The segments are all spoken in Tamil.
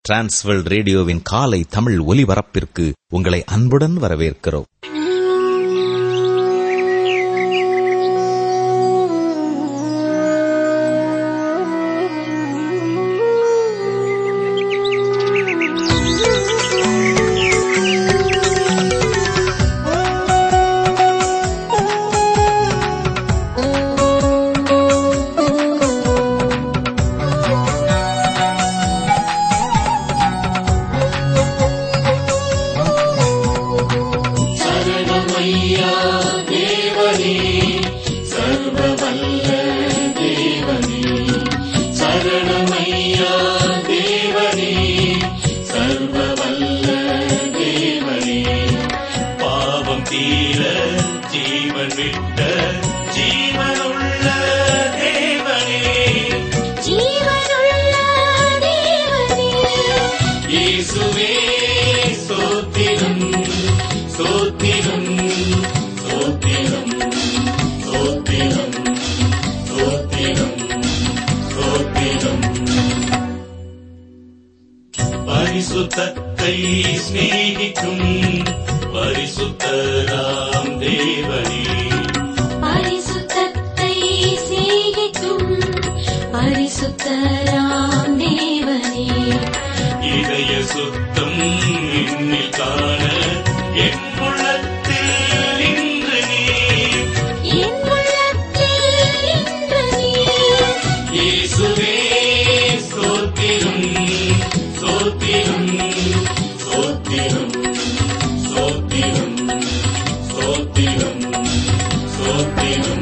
டிரான்ஸ்வர்ல்ட் ரேடியோவின் காலை தமிழ் ஒலிபரப்பிற்கு உங்களை அன்புடன் வரவேற்கிறோம் பாவம் தீர ஜீவன் விட்ட ஜீவனுள்ள தேவனே ஜீவனுள்ள தேவனே இயேசுவே சோத்திரம் சோத்திரம் சோத்திரம் சோத்திரம் சோத்திரம் சோத்திரம் பரிசுத்தத்தை சிநேகிக்கும் பரிசுத்தராம் தேவனே பரிசுத்தத்தை சிநேகிக்கும் பரிசுத்தராம் தேவனே இதய சுத்தம் என்னில் காண என் உள்ளத்தில் இன்று நீ என் உள்ளத்தில் இன்று நீர் இயேசுவே சோத்திரம் சோத்திரம் சோத்திரம் சோத்திரம் சோத்திரம் சோத்திரம்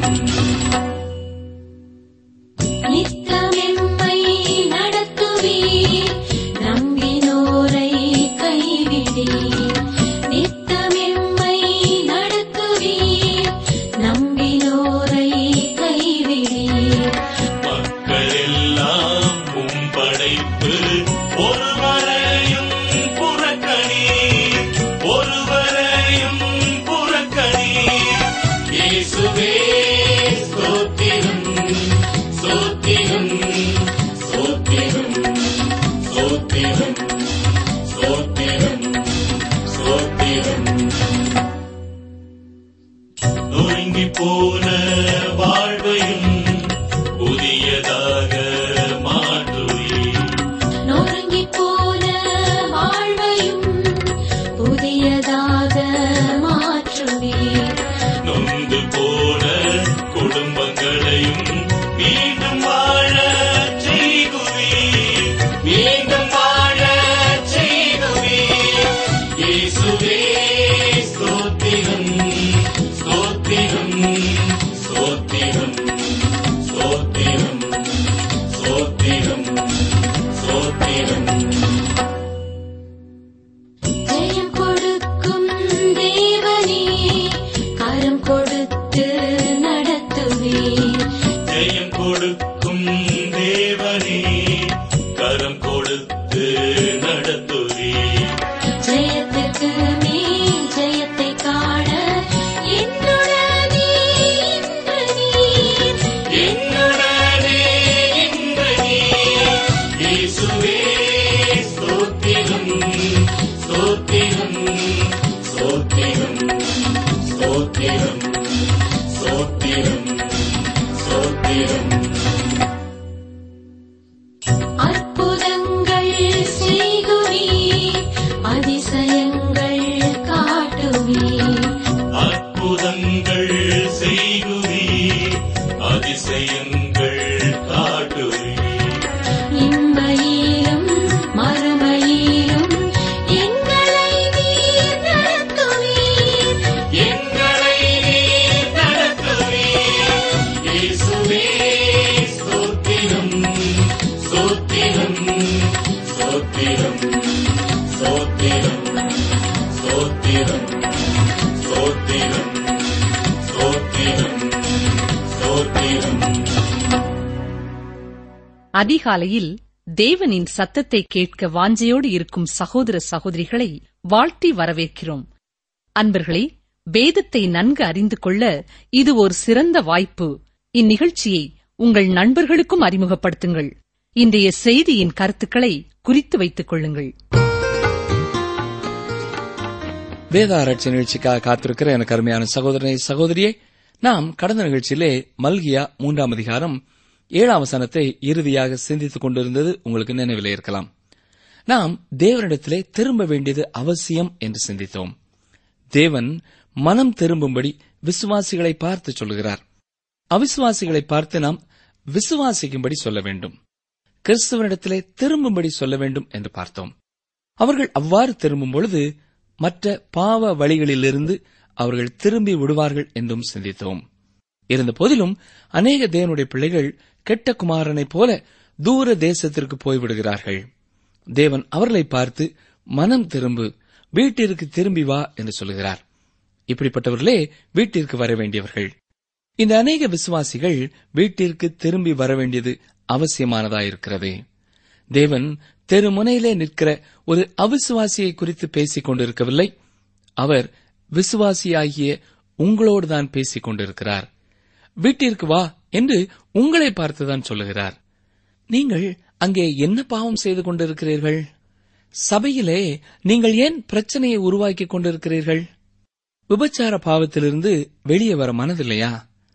நித்தமெம்மை நடத்துவீர் நம்பினோரை கைவிடீர் நித்தமெம்மை நடத்துவீர் நம்பினோரை கைவிடீர் மக்கள் எல்லாம் உம் படைப்பு ஒருவரையும் புறக்கணி ஒருவரையும் புறக்கணி இயேசுவே ஸ்தோத்திரம் ஸ்தோத்திரம் ஸ்தோத்திரம் ஸ்தோத்திரம் ஸ்தோத்திரம் ஸ்தோத்திரம் நொறுங்கி போன வாழ்வையும் புதியதாக மாற்றுவீர் நொறுங்கி போன வாழ்வையும் புதியதாக மாற்றுவீர் நொந்து போன குடும்பங்களையும் மீண்டும் வாழ செய்குவீர் மீண்டும் வாழ செய்குவீர் இயேசுவே ஸ்தோத்திரம் ஸ்தோத்திரம் ஸ்தோத்திரம் ஸ்தோத்திரம் ஸ்தோத்திரம் ஸ்தோத்திரம் ஜெயம் கொடுக்கும் தேவனே கரம் கொடுத்து நடத்துவீர் ஜெயம் கொடுக்கும் தேவனே கரம் கொடுத்து நடத்துவீர் ஜெயத்திற்கு மேல் ஜெயத்தை காண என்னுடனே இன்று நீர் என்னுடனே இன்று நீர் இயேசுவே ஸ்தோத்திரம் ஸ்தோத்திரம் ஸ்தோத்திரம் ஸ்தோத்திரம் ஸ்தோத்திரம் ஸ்தோத்திரம் அற்புதங்கள் செய்குவீர் அதிசயங்கள் காட்டுவீர் அற்புதங்கள் செய்குவீர் அதிசயங்கள் காட்டுவீர் இம்மையிலும் மறுமையிலும் எங்களை நீர் நடத்துவீர் எங்களை நீர் நடத்துவீர் இயேசுவே ஸ்தோத்திரம் ஸ்தோத்திரம் ஸ்தோத்திரம் ஸ்தோத்திரம் ஸ்தோத்திரம் ஸ்தோத்திரம் ஸ்தோத்திரம் ஸ்தோத்திரம் அதிகாலையில் தேவனின் சத்தத்தை கேட்க வாஞ்சையோடு இருக்கும் சகோதர சகோதரிகளை வாழ்த்தி வரவேற்கிறோம் அன்பர்களே வேதத்தை நன்கு அறிந்து கொள்ள இது ஒரு சிறந்த வாய்ப்பு இந்நிகழ்ச்சியை உங்கள் நண்பர்களுக்கும் அறிமுகப்படுத்துங்கள் இன்றைய செய்தியின் கருத்துக்களை குறித்து வைத்துக் கொள்ளுங்கள் வேத ஆராய்ச்சி நிகழ்ச்சிக்காக காத்திருக்கிற எனக்கு அருமையான சகோதரனை சகோதரியே நாம் கடந்த நிகழ்ச்சியிலே மல்கியா மூன்றாம் அதிகாரம் ஏழாம் வசனத்தை இறுதியாக சிந்தித்துக் கொண்டிருந்தது உங்களுக்கு நினைவிலே இருக்கலாம் நாம் தேவனிடத்திலே திரும்ப வேண்டியது அவசியம் என்று சிந்தித்தோம் தேவன் மனம் திரும்பும்படி விசுவாசிகளை பார்த்து சொல்கிறார் அவிசுவாசிகளை பார்த்து நாம் விசுவாசிக்கும்படி சொல்ல வேண்டும் கிறிஸ்துவனிடத்திலே திரும்பும்படி சொல்ல வேண்டும் என்று பார்த்தோம் அவர்கள் அவ்வாறு திரும்பும் பொழுது மற்ற பாவ வழிகளிலிருந்து அவர்கள் திரும்பி விடுவார்கள் என்றும் சிந்தித்தோம் இருந்த போதிலும் அநேக தேவனுடைய பிள்ளைகள் கெட்ட குமாரனைப் போல தூர தேசத்திற்கு போய்விடுகிறார்கள் தேவன் அவர்களை பார்த்து மனம் திரும்பு வீட்டிற்கு திரும்பி வா என்று சொல்கிறார் இப்படிப்பட்டவர்களே வீட்டிற்கு வர வேண்டியவர்கள் இந்த அநேக விசுவாசிகள் வீட்டிற்கு திரும்பி வர வேண்டியது அவசியமானதாயிருக்கிறது தேவன் தெருமுனையிலே நிற்கிற ஒரு அவிசுவாசியை குறித்து பேசிக் கொண்டிருக்கவில்லை அவர் விசுவாசியாகிய உங்களோடுதான் பேசிக் கொண்டிருக்கிறார் வீட்டிற்கு வா என்று உங்களை பார்த்துதான் சொல்லுகிறார் நீங்கள் அங்கே என்ன பாவம் செய்து கொண்டிருக்கிறீர்கள் சபையிலே நீங்கள் ஏன் பிரச்சனையை உருவாக்கிக் கொண்டிருக்கிறீர்கள் விபச்சார பாவத்திலிருந்து வெளியே வர மனதில்லையா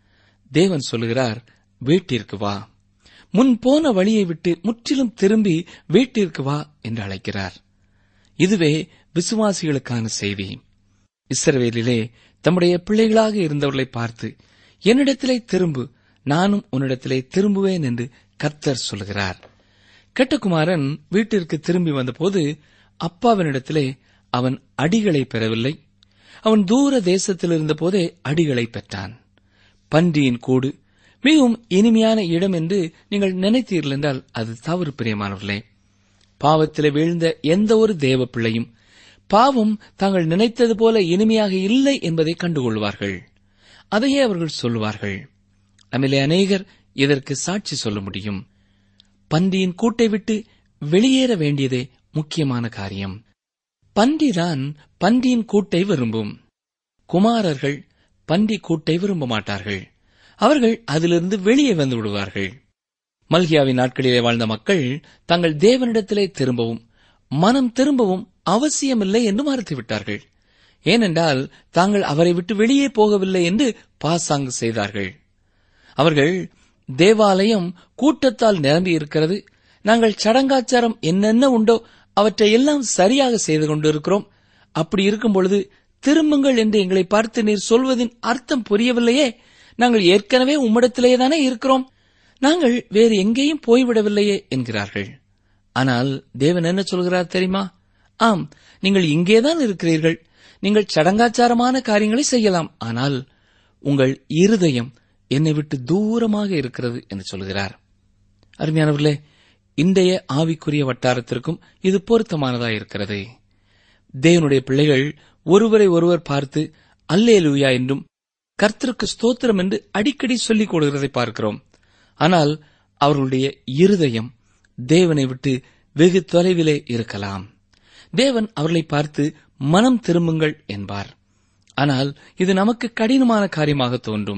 தேவன் சொல்லுகிறார் வீட்டிற்கு வா முன் போன வழியை விட்டு முற்றிலும் திரும்பி வீட்டிற்கு வா என்று அழைக்கிறார் இதுவே விசுவாசிகளுக்கான செய்தி இஸ்ரவேலிலே தம்முடைய பிள்ளைகளாக இருந்தவர்களை பார்த்து என்னிடத்திலே திரும்பு நானும் உன்னிடத்திலே திரும்புவேன் என்று கர்த்தர் சொல்கிறார் கெட்டகுமாரன் வீட்டிற்கு திரும்பி வந்தபோது அப்பாவினிடத்திலே அவன் அடிகளை பெறவில்லை அவன் தூர தேசத்தில் இருந்தபோதே அடிகளை பெற்றான் பன்றியின் கூடு மிகவும் இனிமையான இடம் என்று நீங்கள் நினைத்தீர்கள் என்றால் அது தவறு பிரியமானவர்களே பாவத்திலே வீழ்ந்த எந்த ஒரு தேவ பிள்ளையும் பாவம் தாங்கள் நினைத்தது போல இனிமையாக இல்லை என்பதை கண்டுகொள்வார்கள் அதையே அவர்கள் சொல்லுவார்கள் நம்மிலே அநேகர் இதற்கு சாட்சி சொல்ல முடியும் பன்றியின் கூட்டை விட்டு வெளியேற வேண்டியதே முக்கியமான காரியம் பன்றிதான் பன்றியின் கூட்டை விரும்பும் குமாரர்கள் பன்றி கூட்டை விரும்ப மாட்டார்கள் அவர்கள் அதிலிருந்து வெளியே வந்து விடுவார்கள் மல்கியாவின் நாட்களிலே வாழ்ந்த மக்கள் தங்கள் தேவனிடத்திலே திரும்பவும் மனம் திரும்பவும் அவசியமில்லை என்று மறுத்துவிட்டார்கள் ஏனென்றால் தாங்கள் அவரை விட்டு வெளியே போகவில்லை என்று பாசாங்கு செய்தார்கள் அவர்கள் தேவாலயம் கூட்டத்தால் நிரம்பி இருக்கிறது நாங்கள் சடங்காச்சாரம் என்னென்ன உண்டோ அவற்றை எல்லாம் சரியாக செய்து கொண்டிருக்கிறோம் அப்படி இருக்கும் பொழுது திரும்புங்கள் என்று எங்களை பார்த்து நீர் சொல்வதின் அர்த்தம் புரியவில்லையே நாங்கள் ஏற்கனவே உம்மிடத்திலேயே தானே இருக்கிறோம் நாங்கள் வேறு எங்கேயும் போய்விடவில்லையே என்கிறார்கள் ஆனால் தேவன் என்ன சொல்கிறார் தெரியுமா ஆம் நீங்கள் இங்கேதான் இருக்கிறீர்கள் நீங்கள் சடங்காச்சாரமான காரியங்களை செய்யலாம் ஆனால் உங்கள் இருதயம் என்னை விட்டு தூரமாக இருக்கிறது என்று சொல்கிறார் அருமையானவர்களே இன்றைய ஆவிக்குரிய வட்டாரத்திற்கும் இது பொருத்தமானதாக இருக்கிறது தேவனுடைய பிள்ளைகள் ஒருவரை ஒருவர் பார்த்து அல்லேலூயா என்றும் கர்த்தருக்கு ஸ்தோத்திரம் என்று அடிக்கடி சொல்லிக் கொடுக்கிறதை பார்க்கிறோம் ஆனால் அவர்களுடைய இருதயம் தேவனை விட்டு வெகு தொலைவிலே இருக்கலாம் தேவன் அவர்களை பார்த்து மனம் திரும்புங்கள் என்பார் ஆனால் இது நமக்கு கடினமான காரியமாக தோன்றும்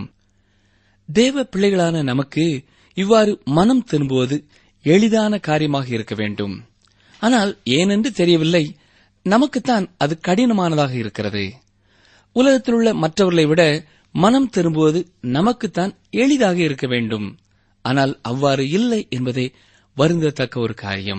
தேவ பிள்ளைகளான நமக்கு இவ்வாறு மனம் திரும்புவது எளிதான காரியமாக இருக்க வேண்டும் ஆனால் ஏனென்று தெரியவில்லை நமக்குத்தான் அது கடினமானதாக இருக்கிறது உலகத்திலுள்ள மற்றவர்களை விட மனம் திரும்புவது நமக்குத்தான் எளிதாக இருக்க வேண்டும் ஆனால் அவ்வாறு இல்லை என்பதே வருந்தத்தக்க ஒரு காரியம்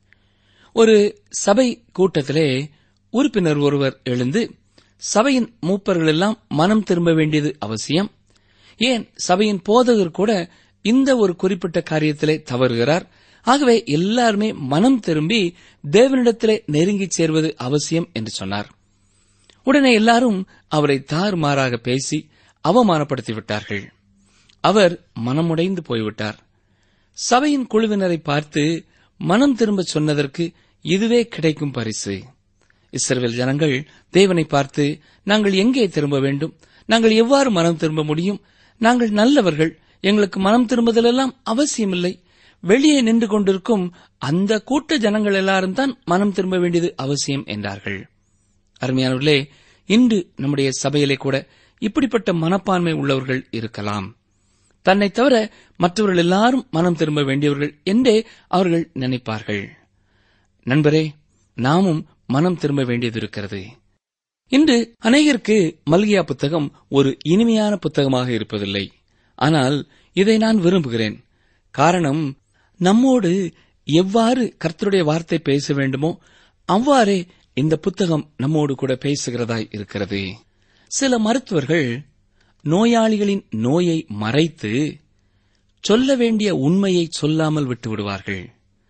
ஒரு சபை கூட்டத்திலே உறுப்பினர் ஒருவர் எழுந்து சபையின் மூப்பர்கள் எல்லாம் மனம் திரும்ப வேண்டியது அவசியம் ஏன் சபையின் போதகர் கூட இந்த ஒரு குறிப்பிட்ட காரியத்திலே தவறுகிறார் ஆகவே எல்லாருமே மனம் திரும்பி தேவனிடத்திலே நெருங்கிச் சேர்வது அவசியம் என்று சொன்னார் உடனே எல்லாரும் அவரை தாறுமாறாக பேசி அவமானப்படுத்தி விட்டார்கள் அவர் மனமுடைந்து போய்விட்டார் சபையின் குழுவினரை பார்த்து மனம் திரும்ப சொன்னதற்கு இதுவே கிடைக்கும் பரிசு இஸ்ரவேல் ஜனங்கள் தேவனை பார்த்து நாங்கள் எங்கே திரும்ப வேண்டும் நாங்கள் எவ்வாறு மனம் திரும்ப முடியும் நாங்கள் நல்லவர்கள் எங்களுக்கு மனம் திரும்புதலெல்லாம் அவசியமில்லை வெளியே நின்று கொண்டிருக்கும் அந்த கூட்ட ஜனங்கள் எல்லாரும் தான் மனம் திரும்ப வேண்டியது அவசியம் என்றார்கள் அருமையானவர்களே இன்று நம்முடைய சபையிலே கூட இப்படிப்பட்ட மனப்பான்மை உள்ளவர்கள் இருக்கலாம் தன்னை தவிர மற்றவர்கள் எல்லாரும் மனம் திரும்ப வேண்டியவர்கள் என்றே அவர்கள் நினைப்பார்கள் நண்பரே நாமும் மனம் திரும்ப வேண்டியது இருக்கிறது இன்று அநேகருக்கு மல்கியா புத்தகம் ஒரு இனிமையான புத்தகமாக இருப்பதில்லை ஆனால் இதை நான் விரும்புகிறேன் காரணம் நம்மோடு எவ்வாறு கர்த்தருடைய வார்த்தை பேச வேண்டுமோ அவ்வாறே இந்த புத்தகம் நம்மோடு கூட பேசுகிறதாய் இருக்கிறது சில மருத்துவர்கள் நோயாளிகளின் நோயை மறைத்து சொல்ல வேண்டிய உண்மையை சொல்லாமல் விட்டுவிடுவார்கள்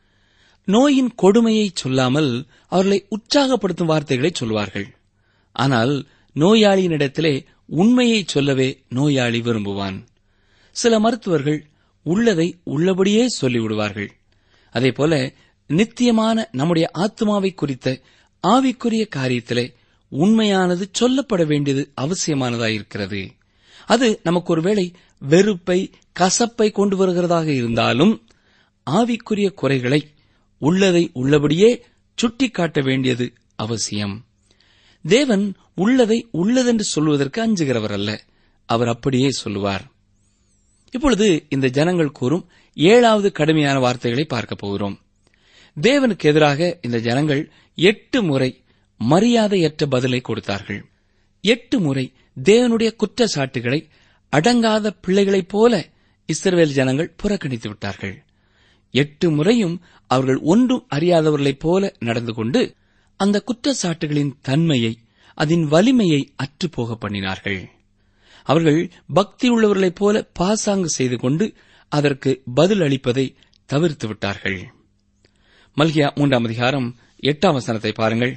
நோயின் கொடுமையை சொல்லாமல் அவர்களை உற்சாகப்படுத்தும் வார்த்தைகளை சொல்வார்கள் ஆனால் நோயாளியினிடத்திலே உண்மையை சொல்லவே நோயாளி விரும்புவான் சில மருத்துவர்கள் உள்ளதை உள்ளபடியே சொல்லிவிடுவார்கள் அதேபோல நித்தியமான நம்முடைய ஆத்மாவை குறித்த ஆவிக்குரிய காரியத்திலே உண்மையானது சொல்லப்பட வேண்டியது அவசியமானதாயிருக்கிறது அது நமக்கு ஒருவேளை வெறுப்பை கசப்பை கொண்டு வருகிறதாக இருந்தாலும் ஆவிக்குரிய குறைகளை உள்ளதை உள்ளபடியே சுட்டிக்காட்ட வேண்டியது அவசியம் தேவன் உள்ளதை உள்ளதென்று சொல்வதற்கு அஞ்சுகிறவர் அல்ல அவர் அப்படியே சொல்லுவார் இப்பொழுது இந்த ஜனங்கள் கூறும் ஏழாவது கடுமையான வார்த்தைகளை பார்க்க போகிறோம் தேவனுக்கு எதிராக இந்த ஜனங்கள் எட்டு முறை மரியாதையற்ற பதிலை கொடுத்தார்கள் எட்டு முறை தேவனுடைய குற்றச்சாட்டுகளை அடங்காத பிள்ளைகளைப் போல இஸ்ரவேல் ஜனங்கள் புறக்கணித்து விட்டார்கள் எட்டு முறையும் அவர்கள் ஒன்றும் அறியாதவர்களைப் போல நடந்து கொண்டு அந்த குற்றச்சாட்டுகளின் தன்மையை அதன் வலிமையை அற்றுப்போக பண்ணினார்கள் அவர்கள் பக்தி உள்ளவர்களைப் போல பாசாங்கு செய்து கொண்டு அதற்கு பதில் அளிப்பதை தவிர்த்து விட்டார்கள் மல்கியா மூன்றாம் அதிகாரம் எட்டாம் வசனத்தை பாருங்கள்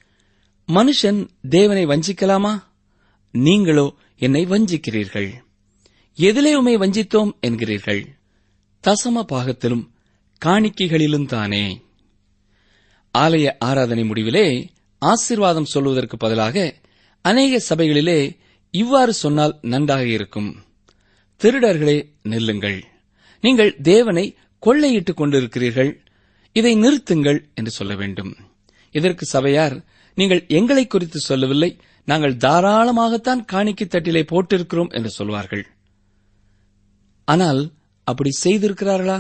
மனுஷன் தேவனை வஞ்சிக்கலாமா நீங்களோ என்னை வஞ்சிக்கிறீர்கள் எதிலே உமை வஞ்சித்தோம் என்கிறீர்கள் தசம பாகத்திலும் காணிக்கைகளிலும் தானே ஆலய ஆராதனை முடிவிலே ஆசீர்வாதம் சொல்வதற்கு பதிலாக அநேக சபைகளிலே இவ்வாறு சொன்னால் நன்றாக இருக்கும் திருடர்களே நில்லுங்கள் நீங்கள் தேவனை கொள்ளையிட்டுக் கொண்டிருக்கிறீர்கள் இதை நிறுத்துங்கள் என்று சொல்ல வேண்டும் இதற்கு சபையார் நீங்கள் எங்களை குறித்து சொல்லவில்லை நாங்கள் தாராளமாகத்தான் காணிக்கை தட்டிலே போட்டிருக்கிறோம் என்று சொல்வார்கள் ஆனால் அப்படி செய்திருக்கிறார்களா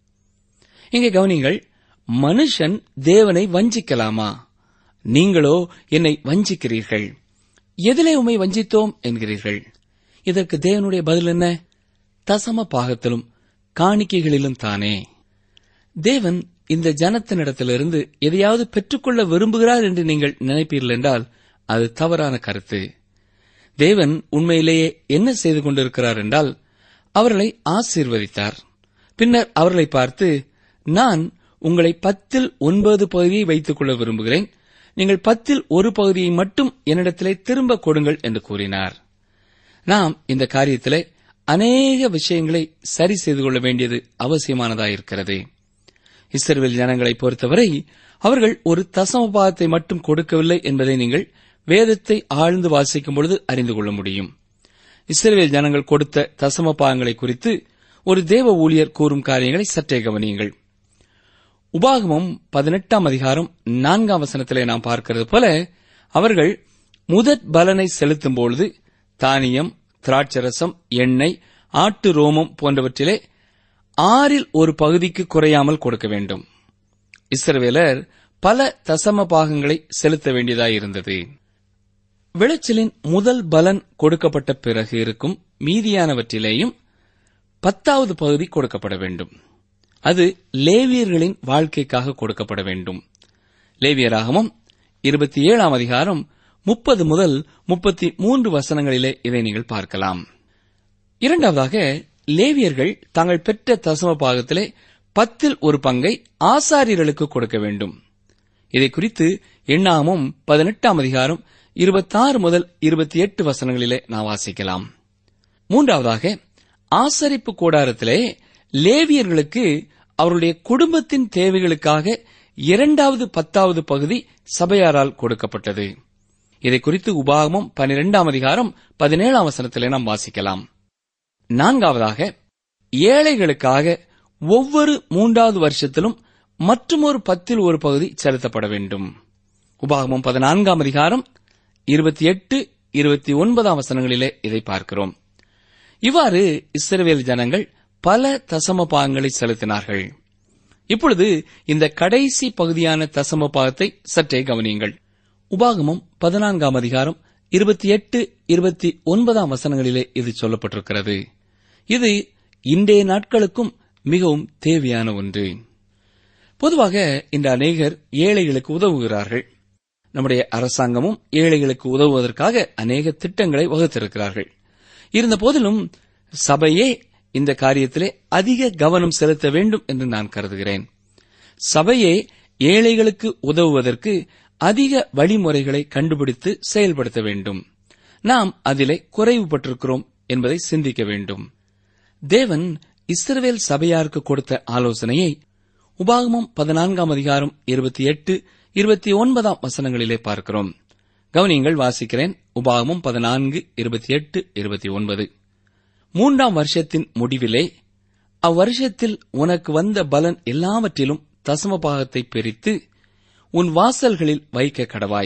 இங்கே கவனிங்கள் மனுஷன் தேவனை வஞ்சிக்கலாமா நீங்களோ என்னை வஞ்சிக்கிறீர்கள் எதிலே உமை வஞ்சித்தோம் என்கிறீர்கள் இதற்கு தேவனுடைய பதில் என்ன தசம பாகத்திலும் காணிக்கைகளிலும் தானே தேவன் இந்த ஜனத்தினிடத்திலிருந்து எதையாவது பெற்றுக்கொள்ள விரும்புகிறார் என்று நீங்கள் நினைப்பீர்கள் என்றால் அது தவறான கருத்து தேவன் உண்மையிலேயே என்ன செய்து கொண்டிருக்கிறார் என்றால் அவர்களை ஆசீர்வதித்தார் பின்னர் அவர்களை பார்த்து நான் உங்களை பத்தில் ஒன்பது பகுதியை வைத்துக் கொள்ள விரும்புகிறேன் நீங்கள் பத்தில் ஒரு பகுதியை மட்டும் என்னிடத்திலே திரும்ப கொடுங்கள் என்று கூறினார் நாம் இந்த காரியத்திலே அநேக விஷயங்களை சரி செய்து கொள்ள வேண்டியது அவசியமானதாயிருக்கிறது இஸ்ரவேல் ஜனங்களை பொறுத்தவரை அவர்கள் ஒரு தசமபாகத்தை மட்டும் கொடுக்கவில்லை என்பதை நீங்கள் வேதத்தை ஆழ்ந்து வாசிக்கும் பொழுது அறிந்து கொள்ள முடியும் இஸ்ரவேல் ஜனங்கள் கொடுத்த தசம பாகங்களை குறித்து ஒரு தேவ ஊழியர் கூறும் காரியங்களை சற்றே கவனியுங்கள் உபாகமம் பதினெட்டாம் அதிகாரம் நான்காம் வசனத்திலே நாம் பார்க்கிறது போல அவர்கள் முதற் பலனை செலுத்தும் பொழுது தானியம் திராட்சரசம் எண்ணெய் ஆட்டு ரோமம் போன்றவற்றிலே ஆறில் ஒரு பகுதிக்கு குறையாமல் கொடுக்க வேண்டும் இஸ்ரவேலர் பல தசம பாகங்களை செலுத்த வேண்டியதாயிருந்தது விளைச்சலின் முதல் பலன் கொடுக்கப்பட்ட பிறகு இருக்கும் மீதியானவற்றிலேயும் பத்தாவது பகுதி கொடுக்கப்பட வேண்டும் அது லேவியர்களின் வாழ்க்கைக்காக கொடுக்கப்பட வேண்டும் லேவியராகமம் இருபத்தி ஏழாம் அதிகாரம் முப்பது முதல் முப்பத்தி மூன்று வசனங்களிலே இதை நீங்கள் பார்க்கலாம் இரண்டாவதாக லேவியர்கள் தாங்கள் பெற்ற தசம பாகத்திலே பத்தில் ஒரு பங்கை ஆசாரியர்களுக்கு கொடுக்க வேண்டும் இதை குறித்து எண்ணாமும் பதினெட்டாம் அதிகாரம் இருபத்தாறு முதல் இருபத்தி எட்டு வசனங்களிலே நாம் வாசிக்கலாம் மூன்றாவதாக ஆசரிப்பு கூடாரத்திலே லேவியர்களுக்கு அவருடைய குடும்பத்தின் தேவைகளுக்காக இரண்டாவது பத்தாவது பகுதி சபையாரால் கொடுக்கப்பட்டது இதை குறித்து உபாகமம் பனிரெண்டாம் அதிகாரம் பதினேழாம் வசனத்திலே நாம் வாசிக்கலாம் நான்காவதாக ஏழைகளுக்காக ஒவ்வொரு மூன்றாவது வருஷத்திலும் மற்றுமொரு பத்தில் ஒரு பகுதி செலுத்தப்பட வேண்டும் உபாகமம் பதினான்காம் அதிகாரம் இருபத்தி எட்டு இருபத்தி ஒன்பதாம் வசனங்களிலே இதை பார்க்கிறோம் இவ்வாறு இஸ்ரவேல் ஜனங்கள் பல தசம பாகங்களை செலுத்தினார்கள் இப்பொழுது இந்த கடைசி பகுதியான தசம பாகத்தை சற்றே கவனியுங்கள் உபாகமம் பதினான்காம் அதிகாரம் இருபத்தி எட்டு இருபத்தி ஒன்பதாம் வசனங்களிலே இது சொல்லப்பட்டிருக்கிறது இது இன்றைய நாட்களுக்கும் மிகவும் தேவையான ஒன்று பொதுவாக இந்த அநேகர் ஏழைகளுக்கு உதவுகிறார்கள் நம்முடைய அரசாங்கமும் ஏழைகளுக்கு உதவுவதற்காக அநேக திட்டங்களை வகுத்திருக்கிறார்கள் இருந்த போதிலும் சபையே இந்த காரியத்திலே அதிக கவனம் செலுத்த வேண்டும் என்று நான் கருதுகிறேன் சபையே ஏழைகளுக்கு உதவுவதற்கு அதிக வழிமுறைகளை கண்டுபிடித்து செயல்படுத்த வேண்டும் நாம் அதிலே குறைவுபட்டிருக்கிறோம் என்பதை சிந்திக்க வேண்டும் தேவன் இஸ்ரவேல் சபையாருக்கு கொடுத்த ஆலோசனையை உபாகமம் பதினான்காம் அதிகாரம் இருபத்தி எட்டு இருபத்தி ஒன்பதாம் வசனங்களிலே பார்க்கிறோம் கவனியங்கள் வாசிக்கிறேன் உபாகமம் பதினான்கு இருபத்தி எட்டு இருபத்தி ஒன்பது மூன்றாம் வருஷத்தின் முடிவிலே அவ்வருஷத்தில் உனக்கு வந்த பலன் எல்லாவற்றிலும் தசம பாகத்தை பிரித்து உன் வாசல்களில் வைக்க கடவாய்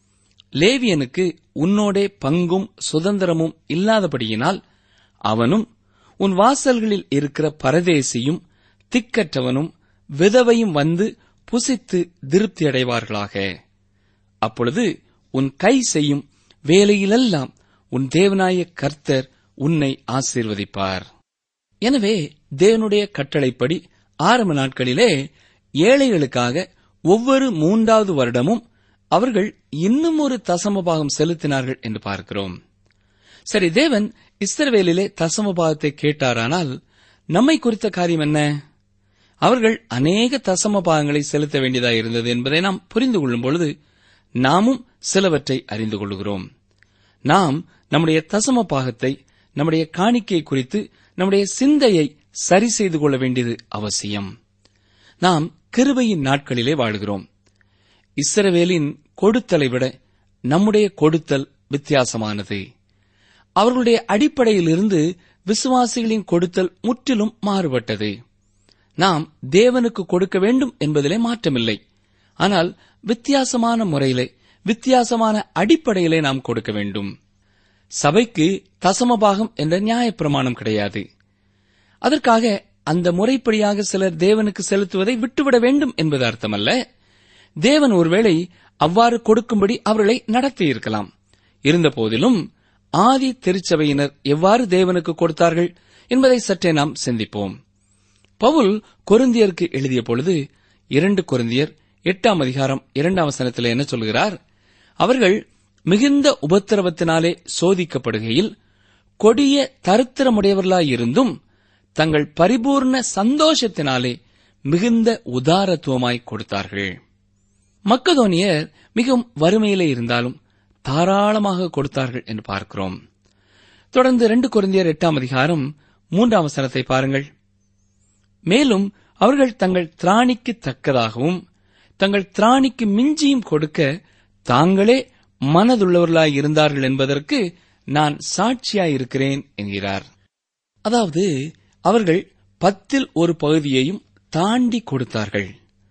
லேவியனுக்கு உன்னோடே பங்கும் சுதந்திரமும் இல்லாதபடியினால் அவனும் உன் வாசல்களில் இருக்கிற பரதேசியும் திக்கற்றவனும் விதவையும் வந்து புசித்து திருப்தியடைவார்களாக அப்பொழுது உன் கை செய்யும் வேலையிலெல்லாம் உன் தேவனாய கர்த்தர் உன்னை ஆசீர்வதிப்பார் எனவே தேவனுடைய கட்டளைப்படி ஆரம்ப நாட்களிலே ஏழைகளுக்காக ஒவ்வொரு மூன்றாவது வருடமும் அவர்கள் இன்னும் ஒரு தசம பாகம் செலுத்தினார்கள் என்று பார்க்கிறோம் சரி தேவன் இஸ்ரவேலிலே தசம பாகத்தை கேட்டாரானால் நம்மை குறித்த காரியம் என்ன அவர்கள் அநேக தசம பாகங்களை செலுத்த வேண்டியதாக இருந்தது என்பதை நாம் புரிந்து கொள்ளும் பொழுது நாமும் சிலவற்றை அறிந்து கொள்கிறோம் நாம் நம்முடைய தசம பாகத்தை நம்முடைய காணிக்கை குறித்து நம்முடைய சிந்தையை சரி செய்து கொள்ள வேண்டியது அவசியம் நாம் கிருபையின் நாட்களிலே வாழ்கிறோம் இஸ்ரவேலின் கொடுத்தலை விட நம்முடைய கொடுத்தல் வித்தியாசமானது அவர்களுடைய அடிப்படையிலிருந்து விசுவாசிகளின் கொடுத்தல் முற்றிலும் மாறுபட்டது நாம் தேவனுக்கு கொடுக்க வேண்டும் என்பதிலே மாற்றமில்லை ஆனால் வித்தியாசமான முறையிலே வித்தியாசமான அடிப்படையிலே நாம் கொடுக்க வேண்டும் சபைக்கு தசமபாகம் என்ற நியாயப்பிரமாணம் கிடையாது அதற்காக அந்த முறைப்படியாக சிலர் தேவனுக்கு செலுத்துவதை விட்டுவிட வேண்டும் என்பது அர்த்தமல்ல தேவன் ஒருவேளை அவ்வாறு கொடுக்கும்படி அவர்களை நடத்தியிருக்கலாம் இருந்தபோதிலும் ஆதி திருச்சபையினர் எவ்வாறு தேவனுக்கு கொடுத்தார்கள் என்பதை சற்றே நாம் சிந்திப்போம் பவுல் கொருந்தியருக்கு எழுதிய பொழுது இரண்டு கொருந்தியர் எட்டாம் அதிகாரம் இரண்டாம் வசனத்தில் என்ன சொல்கிறார் அவர்கள் மிகுந்த உபத்திரவத்தினாலே சோதிக்கப்படுகையில் கொடிய தரித்திரமுடையவர்களாயிருந்தும் தங்கள் பரிபூர்ண சந்தோஷத்தினாலே மிகுந்த உதாரத்துவமாய் கொடுத்தார்கள் மக்கதோனியர் மிகவும் வறுமையிலே இருந்தாலும் தாராளமாக கொடுத்தார்கள் என்று பார்க்கிறோம் தொடர்ந்து ரெண்டு குருந்தியர் எட்டாம் அதிகாரம் மூன்றாம் வசனத்தை பாருங்கள் மேலும் அவர்கள் தங்கள் திராணிக்கு தக்கதாகவும் தங்கள் திராணிக்கு மிஞ்சியும் கொடுக்க தாங்களே மனதுள்ளவர்களாய் இருந்தார்கள் என்பதற்கு நான் சாட்சியாயிருக்கிறேன் என்கிறார் அதாவது அவர்கள் பத்தில் ஒரு பகுதியையும் தாண்டி கொடுத்தார்கள்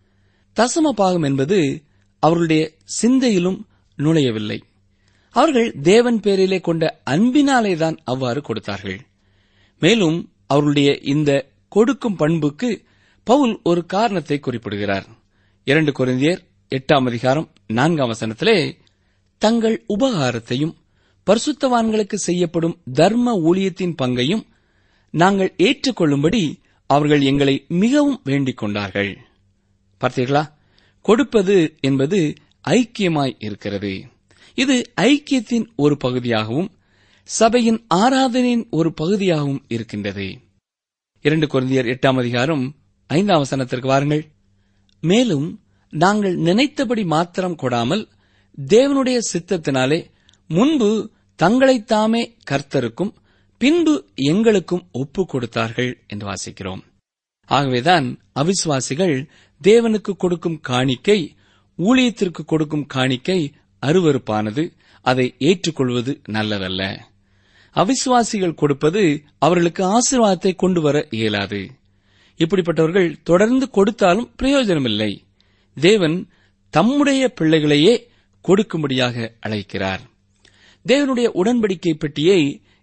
தசம பாகம் என்பது அவர்களுடைய சிந்தையிலும் நுழையவில்லை அவர்கள் தேவன் பேரிலே கொண்ட அன்பினாலேதான் அவ்வாறு கொடுத்தார்கள் மேலும் அவர்களுடைய இந்த கொடுக்கும் பண்புக்கு பவுல் ஒரு காரணத்தை குறிப்பிடுகிறார் இரண்டு கொரிந்தியர் எட்டாம் அதிகாரம் நான்காம் வசனத்திலே தங்கள் உபகாரத்தையும் பரிசுத்தவான்களுக்கு செய்யப்படும் தர்ம ஊழியத்தின் பங்கையும் நாங்கள் ஏற்றுக்கொள்ளும்படி அவர்கள் எங்களை மிகவும் வேண்டிக் கொண்டார்கள் பார்த்தீர்களா கொடுப்பது என்பது ஐக்கியமாய் இருக்கிறது இது ஐக்கியத்தின் ஒரு பகுதியாகவும் சபையின் ஆராதனையின் ஒரு பகுதியாகவும் இருக்கின்றது இரண்டு குழந்தையர் எட்டாம் அதிகாரம் ஐந்தாம் வசனத்திற்கு வாருங்கள் மேலும் நாங்கள் நினைத்தபடி மாத்திரம் கொடாமல் தேவனுடைய சித்தத்தினாலே முன்பு தங்களைத்தாமே கர்த்தருக்கும் பின்பு எங்களுக்கும் ஒப்பு கொடுத்தார்கள் என்று வாசிக்கிறோம் ஆகவேதான் அவிசுவாசிகள் தேவனுக்கு கொடுக்கும் காணிக்கை ஊழியத்திற்கு கொடுக்கும் காணிக்கை அருவருப்பானது அதை ஏற்றுக்கொள்வது நல்லதல்ல அவிசுவாசிகள் கொடுப்பது அவர்களுக்கு ஆசீர்வாதத்தை கொண்டு வர இயலாது இப்படிப்பட்டவர்கள் தொடர்ந்து கொடுத்தாலும் பிரயோஜனமில்லை தேவன் தம்முடைய பிள்ளைகளையே கொடுக்கும்படியாக அழைக்கிறார் தேவனுடைய உடன்படிக்கை பெட்டியை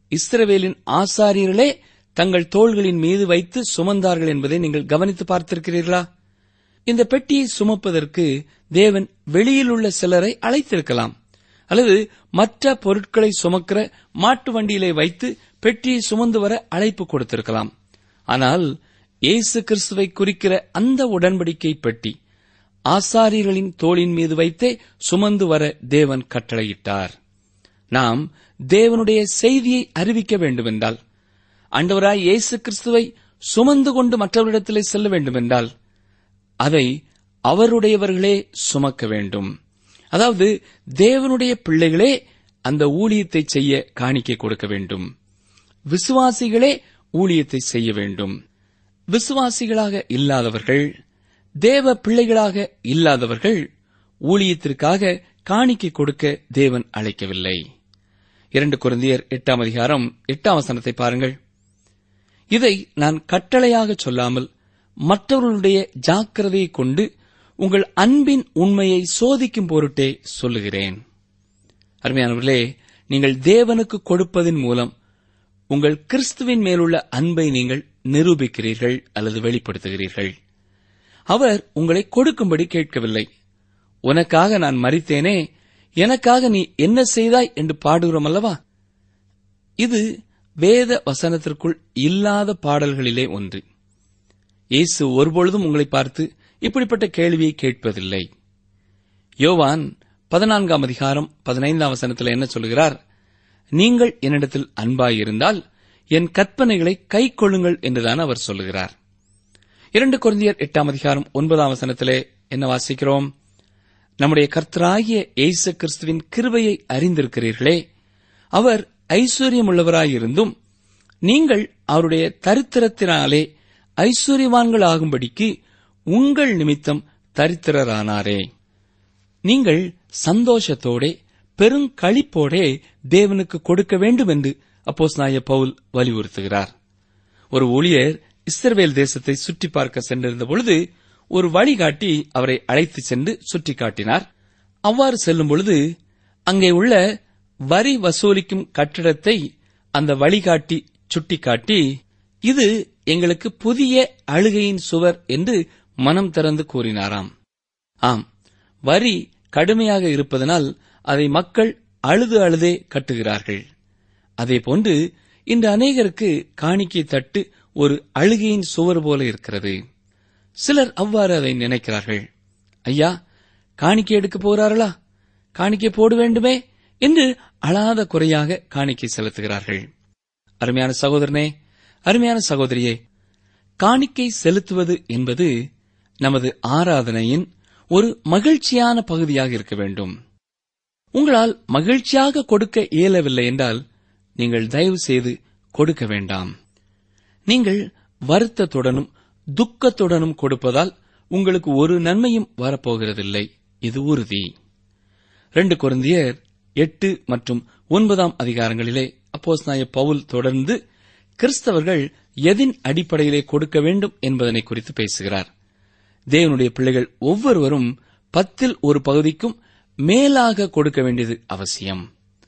இஸ்ரவேலின் ஆசாரியர்களே தங்கள் தோள்களின் மீது வைத்து சுமந்தார்கள் என்பதை நீங்கள் கவனித்து பார்த்திருக்கிறீர்களா இந்த பெட்டியை சுமப்பதற்கு தேவன் வெளியில் உள்ள சிலரை அழைத்திருக்கலாம் அல்லது மற்ற பொருட்களை சுமக்கிற மாட்டு வண்டியிலே வைத்து பெட்டியை சுமந்து வர அழைப்பு கொடுத்திருக்கலாம் ஆனால் இயேசு கிறிஸ்துவை குறிக்கிற அந்த உடன்படிக்கை பெட்டி ஆசாரியர்களின் தோளின் மீது வைத்தே சுமந்து வர தேவன் கட்டளையிட்டார் நாம் தேவனுடைய செய்தியை அறிவிக்க வேண்டுமென்றால் ஆண்டவராய் இயேசு கிறிஸ்துவை சுமந்து கொண்டு மற்றவரிடத்திலே செல்ல வேண்டுமென்றால் அதை அவருடையவர்களே சுமக்க வேண்டும் அதாவது தேவனுடைய பிள்ளைகளே அந்த ஊழியத்தை செய்ய காணிக்கை கொடுக்க வேண்டும் விசுவாசிகளே ஊழியத்தை செய்ய வேண்டும் விசுவாசிகளாக இல்லாதவர்கள் தேவ பிள்ளைகளாக இல்லாதவர்கள் ஊழியத்திற்காக காணிக்கை கொடுக்க தேவன் அழைக்கவில்லை இரண்டு குருந்தியர் எட்டாம் அதிகாரம் எட்டாம் வசனத்தை பாருங்கள் இதை நான் கட்டளையாக சொல்லாமல் மற்றவர்களுடைய ஜாக்கிரதையை கொண்டு உங்கள் அன்பின் உண்மையை சோதிக்கும் பொருட்டே சொல்லுகிறேன் அருமையானவர்களே நீங்கள் தேவனுக்கு கொடுப்பதன் மூலம் உங்கள் கிறிஸ்துவின் மேலுள்ள அன்பை நீங்கள் நிரூபிக்கிறீர்கள் அல்லது வெளிப்படுத்துகிறீர்கள் அவர் உங்களை கொடுக்கும்படி கேட்கவில்லை உனக்காக நான் மறித்தேனே எனக்காக நீ என்ன செய்தாய் என்று பாடுகிறோம் அல்லவா இது வேத வசனத்திற்குள் இல்லாத பாடல்களிலே ஒன்று இயேசு ஒருபொழுதும் உங்களை பார்த்து இப்படிப்பட்ட கேள்வியை கேட்பதில்லை யோவான் பதினான்காம் அதிகாரம் பதினைந்தாம் வசனத்தில் என்ன சொல்கிறார் நீங்கள் என்னிடத்தில் அன்பாயிருந்தால் என் கற்பனைகளை கை கொள்ளுங்கள் என்றுதான் அவர் சொல்லுகிறார் இரண்டு குருந்தியர் எட்டாம் அதிகாரம் ஒன்பதாம் வசனத்திலே என்ன வாசிக்கிறோம் நம்முடைய கர்த்தராகிய இயேசு கிறிஸ்துவின் கிருபையை அறிந்திருக்கிறீர்களே அவர் ஐஸ்வர்யமுள்ளவராயிருந்தும் நீங்கள் அவருடைய தரித்திரத்தினாலே ஐஸ்வர்யவான்களாகும்படிக்கு உங்கள் நிமித்தம் தரித்திரரானாரே நீங்கள் சந்தோஷத்தோடே பெருங்களிப்போடே தேவனுக்கு கொடுக்க வேண்டும் என்று அப்போஸ் நாய பவுல் வலியுறுத்துகிறார் ஒரு ஊழியர் இஸ்ரவேல் தேசத்தை சுற்றி பார்க்க சென்றிருந்த பொழுது ஒரு வழிகாட்டி அவரை அழைத்துச் சென்று சுற்றி காட்டினார் அவ்வாறு செல்லும் பொழுது அங்கே உள்ள வரி வசூலிக்கும் கட்டிடத்தை அந்த வழிகாட்டி சுட்டிக்காட்டி இது எங்களுக்கு புதிய அழுகையின் சுவர் என்று மனம் திறந்து கூறினாராம் ஆம் வரி கடுமையாக இருப்பதனால் அதை மக்கள் அழுது அழுதே கட்டுகிறார்கள் அதேபோன்று இன்று அநேகருக்கு காணிக்கை தட்டு ஒரு அழுகையின் சுவர் போல இருக்கிறது சிலர் அவ்வாறு அதை நினைக்கிறார்கள் ஐயா காணிக்கை எடுக்க போகிறார்களா காணிக்கை போட வேண்டுமே என்று அழாத குறையாக காணிக்கை செலுத்துகிறார்கள் அருமையான சகோதரனே அருமையான சகோதரியே காணிக்கை செலுத்துவது என்பது நமது ஆராதனையின் ஒரு மகிழ்ச்சியான பகுதியாக இருக்க வேண்டும் உங்களால் மகிழ்ச்சியாக கொடுக்க இயலவில்லை என்றால் நீங்கள் தயவு செய்து கொடுக்க வேண்டாம் நீங்கள் வருத்தத்துடனும் துக்கத்துடனும் கொடுப்பதால் உங்களுக்கு ஒரு நன்மையும் வரப்போகிறதில்லை இது உறுதி ரெண்டு குருந்தியர் எட்டு மற்றும் ஒன்பதாம் அதிகாரங்களிலே அப்போஸ் நாய பவுல் தொடர்ந்து கிறிஸ்தவர்கள் எதின் அடிப்படையிலே கொடுக்க வேண்டும் என்பதனை குறித்து பேசுகிறார் தேவனுடைய பிள்ளைகள் ஒவ்வொருவரும் பத்தில் ஒரு பகுதிக்கும் மேலாக கொடுக்க வேண்டியது அவசியம்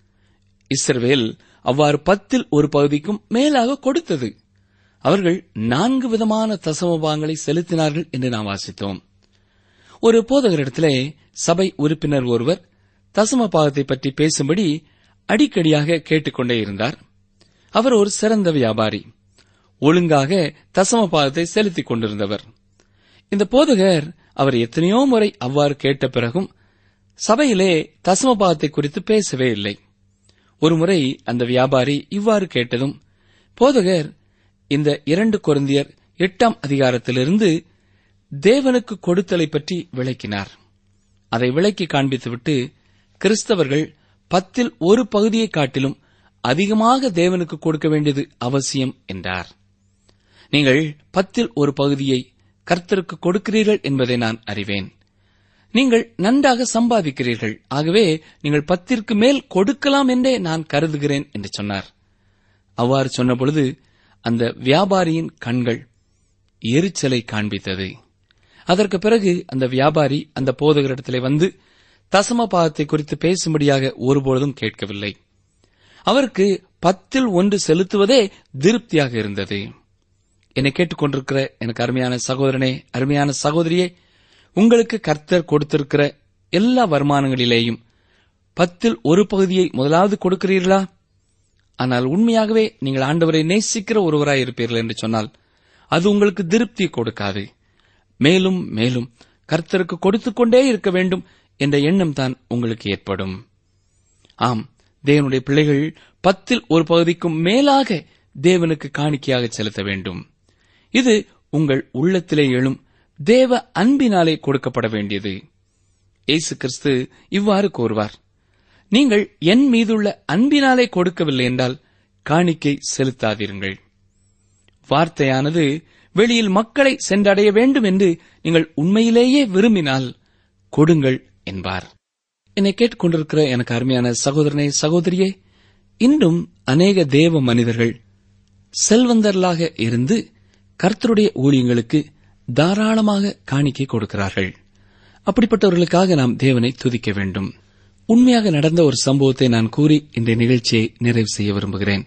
இஸ்ரவேல் அவ்வாறு பத்தில் ஒரு பகுதிக்கும் மேலாக கொடுத்தது அவர்கள் நான்கு விதமான தசமபாகங்களை செலுத்தினார்கள் என்று நாம் வாசித்தோம் ஒரு போதகரிடத்திலே சபை உறுப்பினர் ஒருவர் தசம பாகத்தை பற்றி பேசும்படி அடிக்கடியாக கேட்டுக்கொண்டே இருந்தார் அவர் ஒரு சிறந்த வியாபாரி ஒழுங்காக தசம பாகத்தை செலுத்திக் கொண்டிருந்தவர் இந்த போதகர் அவர் எத்தனையோ முறை அவ்வாறு கேட்ட பிறகும் சபையிலே தசம பாகத்தை குறித்து பேசவே இல்லை ஒருமுறை அந்த வியாபாரி இவ்வாறு கேட்டதும் போதகர் இந்த இரண்டு கொருந்தியர் எட்டாம் அதிகாரத்திலிருந்து தேவனுக்கு கொடுத்தலை பற்றி விளக்கினார் அதை விளக்கி காண்பித்துவிட்டு கிறிஸ்தவர்கள் பத்தில் ஒரு பகுதியை காட்டிலும் அதிகமாக தேவனுக்கு கொடுக்க வேண்டியது அவசியம் என்றார் நீங்கள் பத்தில் ஒரு பகுதியை கர்த்தருக்கு கொடுக்கிறீர்கள் என்பதை நான் அறிவேன் நீங்கள் நன்றாக சம்பாதிக்கிறீர்கள் ஆகவே நீங்கள் பத்திற்கு மேல் கொடுக்கலாம் என்றே நான் கருதுகிறேன் என்று சொன்னார் அவ்வாறு சொன்னபொழுது அந்த வியாபாரியின் கண்கள் எரிச்சலை காண்பித்தது அதற்கு பிறகு அந்த வியாபாரி அந்த போதகரிடத்திலே வந்து தசம பாகத்தை குறித்து பேசும்படியாக ஒருபொழுதும் கேட்கவில்லை அவருக்கு பத்தில் ஒன்று செலுத்துவதே திருப்தியாக இருந்தது என்னை கேட்டுக்கொண்டிருக்கிற எனக்கு அருமையான சகோதரனே அருமையான சகோதரியே உங்களுக்கு கர்த்தர் கொடுத்திருக்கிற எல்லா வருமானங்களிலேயும் பத்தில் ஒரு பகுதியை முதலாவது கொடுக்கிறீர்களா ஆனால் உண்மையாகவே நீங்கள் ஆண்டவரை நேசிக்கிற ஒருவராய் இருப்பீர்கள் என்று சொன்னால் அது உங்களுக்கு திருப்தி கொடுக்காது மேலும் மேலும் கர்த்தருக்கு கொடுத்துக் கொண்டே இருக்க வேண்டும் என்ற எண்ணம் தான் உங்களுக்கு ஏற்படும் ஆம் தேவனுடைய பிள்ளைகள் பத்தில் ஒரு பகுதிக்கும் மேலாக தேவனுக்கு காணிக்கையாக செலுத்த வேண்டும் இது உங்கள் உள்ளத்திலே எழும் தேவ அன்பினாலே கொடுக்கப்பட வேண்டியது இயேசு கிறிஸ்து இவ்வாறு கூறுவார் நீங்கள் என் மீதுள்ள அன்பினாலே கொடுக்கவில்லை என்றால் காணிக்கை செலுத்தாதீர்கள் வார்த்தையானது வெளியில் மக்களை சென்றடைய வேண்டும் என்று நீங்கள் உண்மையிலேயே விரும்பினால் கொடுங்கள் என்பார் என்னை கேட்டுக்கொண்டிருக்கிற எனக்கு அருமையான சகோதரனே சகோதரியே இன்றும் அநேக தேவ மனிதர்கள் செல்வந்தர்களாக இருந்து கர்த்தருடைய ஊழியங்களுக்கு தாராளமாக காணிக்கை கொடுக்கிறார்கள் அப்படிப்பட்டவர்களுக்காக நாம் தேவனை துதிக்க வேண்டும் உண்மையாக நடந்த ஒரு சம்பவத்தை நான் கூறி இந்த நிகழ்ச்சியை நிறைவு செய்ய விரும்புகிறேன்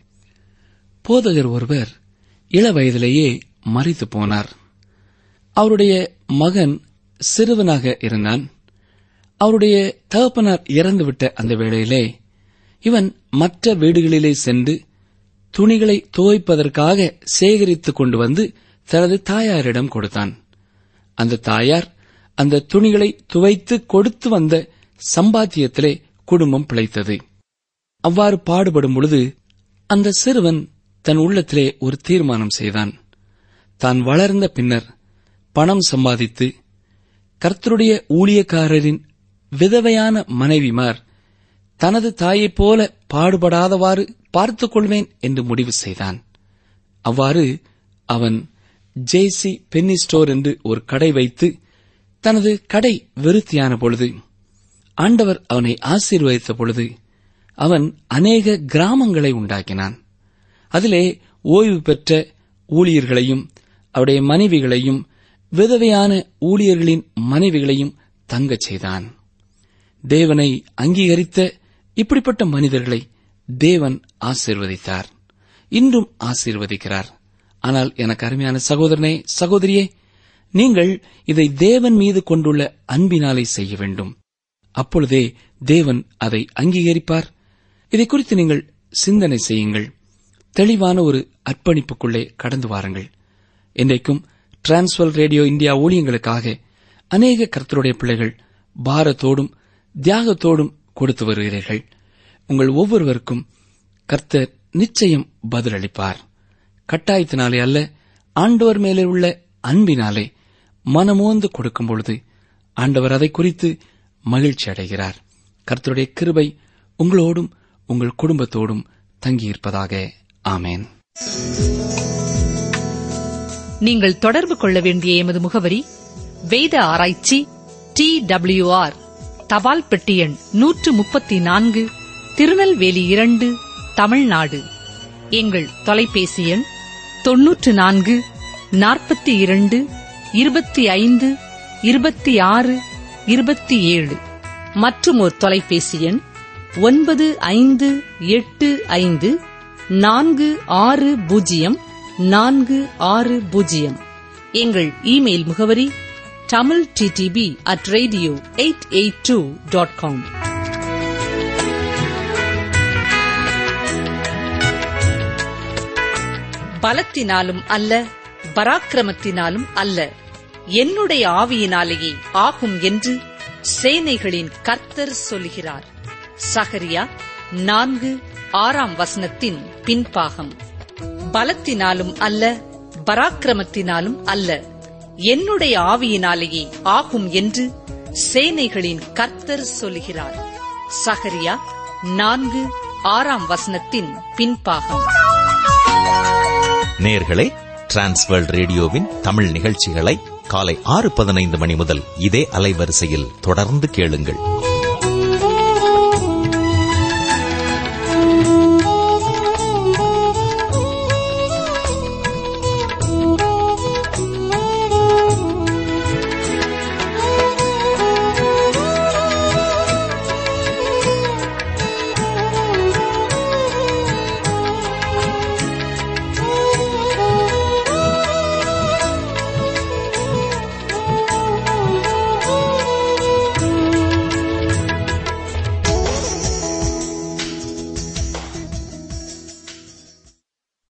போதகர் ஒருவர் இள வயதிலேயே மறித்து போனார் அவருடைய மகன் சிறுவனாக இருந்தான் அவருடைய தகப்பனார் இறந்துவிட்ட அந்த வேளையிலே இவன் மற்ற வீடுகளிலே சென்று துணிகளை துவைப்பதற்காக சேகரித்துக் கொண்டு வந்து தனது தாயாரிடம் கொடுத்தான் அந்த தாயார் அந்த துணிகளை துவைத்து கொடுத்து வந்த சம்பாத்தியத்திலே குடும்பம் பிழைத்தது அவ்வாறு பாடுபடும் பொழுது அந்த சிறுவன் தன் உள்ளத்திலே ஒரு தீர்மானம் செய்தான் தான் வளர்ந்த பின்னர் பணம் சம்பாதித்து கர்த்தருடைய ஊழியக்காரரின் விதவையான மனைவிமார் தனது தாயைப் போல பாடுபடாதவாறு பார்த்துக் கொள்வேன் என்று முடிவு செய்தான் அவ்வாறு அவன் ஜேசி பென்னி ஸ்டோர் என்று ஒரு கடை வைத்து தனது கடை விருத்தியான பொழுது ஆண்டவர் அவனை ஆசீர்வதித்த பொழுது அவன் அநேக கிராமங்களை உண்டாக்கினான் அதிலே ஓய்வு பெற்ற ஊழியர்களையும் அவருடைய மனைவிகளையும் விதவையான ஊழியர்களின் மனைவிகளையும் தங்கச் செய்தான் தேவனை அங்கீகரித்த இப்படிப்பட்ட மனிதர்களை தேவன் ஆசீர்வதித்தார் இன்றும் ஆசீர்வதிக்கிறார் ஆனால் எனக்கு அருமையான சகோதரனே சகோதரியே நீங்கள் இதை தேவன் மீது கொண்டுள்ள அன்பினாலே செய்ய வேண்டும் அப்பொழுதே தேவன் அதை அங்கீகரிப்பார் இதை குறித்து நீங்கள் சிந்தனை செய்யுங்கள் தெளிவான ஒரு அர்ப்பணிப்புக்குள்ளே கடந்து வாருங்கள் இன்றைக்கும் டிரான்ஸ்வல் ரேடியோ இந்தியா ஊழியங்களுக்காக அநேக கர்த்தருடைய பிள்ளைகள் பாரத்தோடும் தியாகத்தோடும் கொடுத்து வருகிறீர்கள் உங்கள் ஒவ்வொருவருக்கும் கர்த்தர் நிச்சயம் பதிலளிப்பார் கட்டாயத்தினாலே அல்ல ஆண்டவர் மேலே உள்ள அன்பினாலே மனமோந்து கொடுக்கும் பொழுது ஆண்டவர் அதை குறித்து மகிழ்ச்சி அடைகிறார் கர்த்தருடைய கிருபை உங்களோடும் உங்கள் குடும்பத்தோடும் தங்கியிருப்பதாக ஆமேன் நீங்கள் தொடர்பு கொள்ள வேண்டிய எமது முகவரி வேத ஆராய்ச்சி டி ஆர் தபால் பெட்டி எண் நூற்று முப்பத்தி நான்கு திருநெல்வேலி இரண்டு தமிழ்நாடு எங்கள் தொலைபேசி எண் தொன்னூற்று நான்கு நாற்பத்தி இரண்டு இருபத்தி ஐந்து இருபத்தி ஆறு இருபத்தி ஏழு மற்றும் ஒரு தொலைபேசி எண் ஒன்பது ஐந்து எட்டு ஐந்து நான்கு ஆறு பூஜ்ஜியம் நான்கு ஆறு பூஜ்ஜியம் எங்கள் இமெயில் முகவரி Tamil TTP at radio eight eight two dot com பலத்தினாலும் அல்ல பராக்கிரமத்தினாலும் அல்ல என்னுடைய ஆவியினாலேயே ஆகும் என்று சேனைகளின் கர்த்தர் சொல்கிறார் சகரியா நான்கு ஆறாம் வசனத்தின் பின்பாகம் பலத்தினாலும் அல்ல பராக்கிரமத்தினாலும் அல்ல என்னுடைய ஆவியினாலேயே ஆகும் என்று சேனைகளின் கர்த்தர் சொல்கிறார் சகரியா நான்கு ஆறாம் வசனத்தின் பின்பாகம் நேர்களே டிரான்ஸ்வேர்ல்ட் ரேடியோவின் தமிழ் நிகழ்ச்சிகளை காலை ஆறு பதினைந்து மணி முதல் இதே அலைவரிசையில் தொடர்ந்து கேளுங்கள்